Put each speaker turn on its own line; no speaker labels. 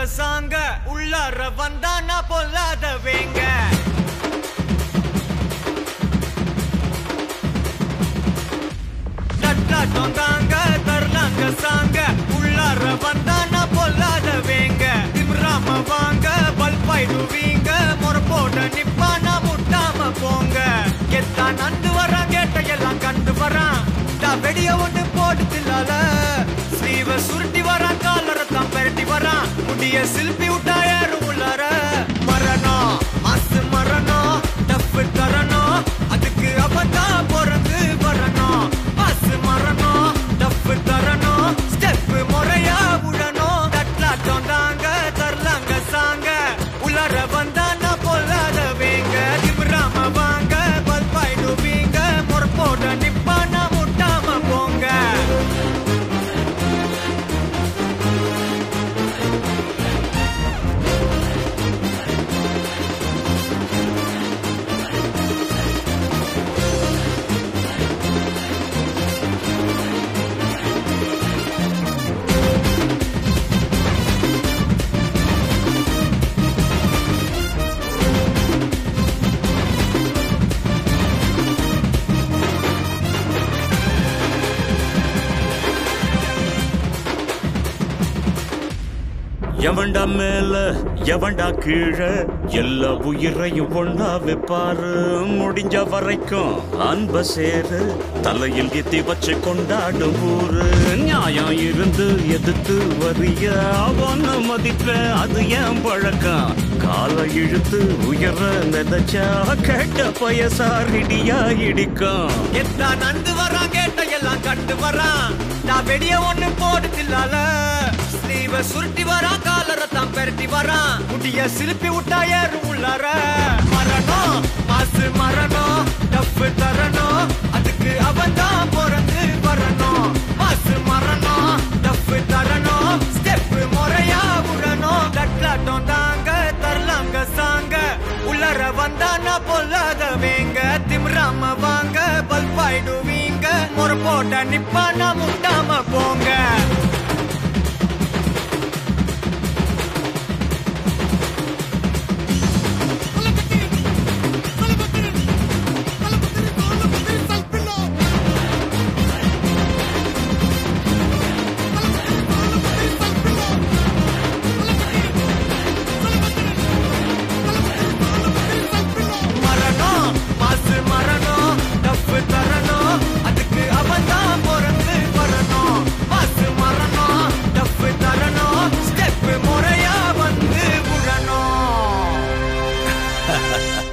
சாங்க உள்ளார வந்தானா பொல்லாத வேங்க தட்டாட்டம் தாங்க தரலாங்க சாங்க உள்ளார வந்தானா பொல்லாத வேங்க திமிராம வாங்க பல்பாயிடுவீங்க முறப்போட நிப்பானா முட்டாம போங்க எத்தான் நந்து வரான் கேட்ட எல்லாம் கண்டு வரான் டா வெடிய ஒண்ணு போட்டு தில்லால ஸ்லீவ சுருட்டி வரான் காலரை தான் பெரட்டி வரான் முடிய சில்பி விட்டா ஏறும் உள்ளார மரணம் மாசு மரணம் டப்பு தரணும் அதுக்கு அவதான் பிறந்து வரணும் மாசு மரணம் டப்பு தரணும் ஸ்டெப் முறையா விடணும் தட்லாட்டம் தாங்க தரலாங்க சாங்க உள்ளார வந்தானா பொல்லாத வேங்க திமிராம வாங்க பல்பாயிடுவீங்க முறப்போட நிப்பானா முட்டாம போங்க
எவன்டா மேல எவன்டா கீழே எல்லா உயிரையும் ஒண்ணா வைப்பாரு முடிஞ்ச வரைக்கும் அன்ப சேரு தலையில் எத்தி வச்சு கொண்டாடும் ஊரு நியாயம் இருந்து எதிர்த்து வரிய அவன மதிப்ப அது ஏன் பழக்கம் காலை இழுத்து உயர நினைச்சா கேட்ட பயசாரிடியா இடிக்கும்
எத்தான் நந்து வரான் கேட்ட எல்லாம் கண்டு வரான் நான் வெடிய ஒண்ணு போடு தில்லால ஸ்லீவ சுருட்டி வரான் காலரை தான் பெரட்டி வரான் முடிய சிலுப்பி விட்டா ஏறும் உள்ளார மரணம் மாசு மரணம் டப்பு தரணும் அதுக்கு அவன் தான் பிறந்து வரணும் மாசு மரணம் டப்பு தரணும் ஸ்டெப் முறையா விடணும் தட்லாட்டம் தாங்க தரலாங்க சாங்க உள்ளர வந்தானா பொல்லாத வேங்க திமிராம வாங்க பல்பாயிடுவீங்க முறை போட்ட நிப்பானா முட்டாம போங்க மரணம் மாசு மரணம் டப்பு தரணும் அதுக்கு அவன் தான் பிறந்து வரணும் மாசு மரணம் டப்பு தரணும் ஸ்டெப் முறையா வந்து விடணும்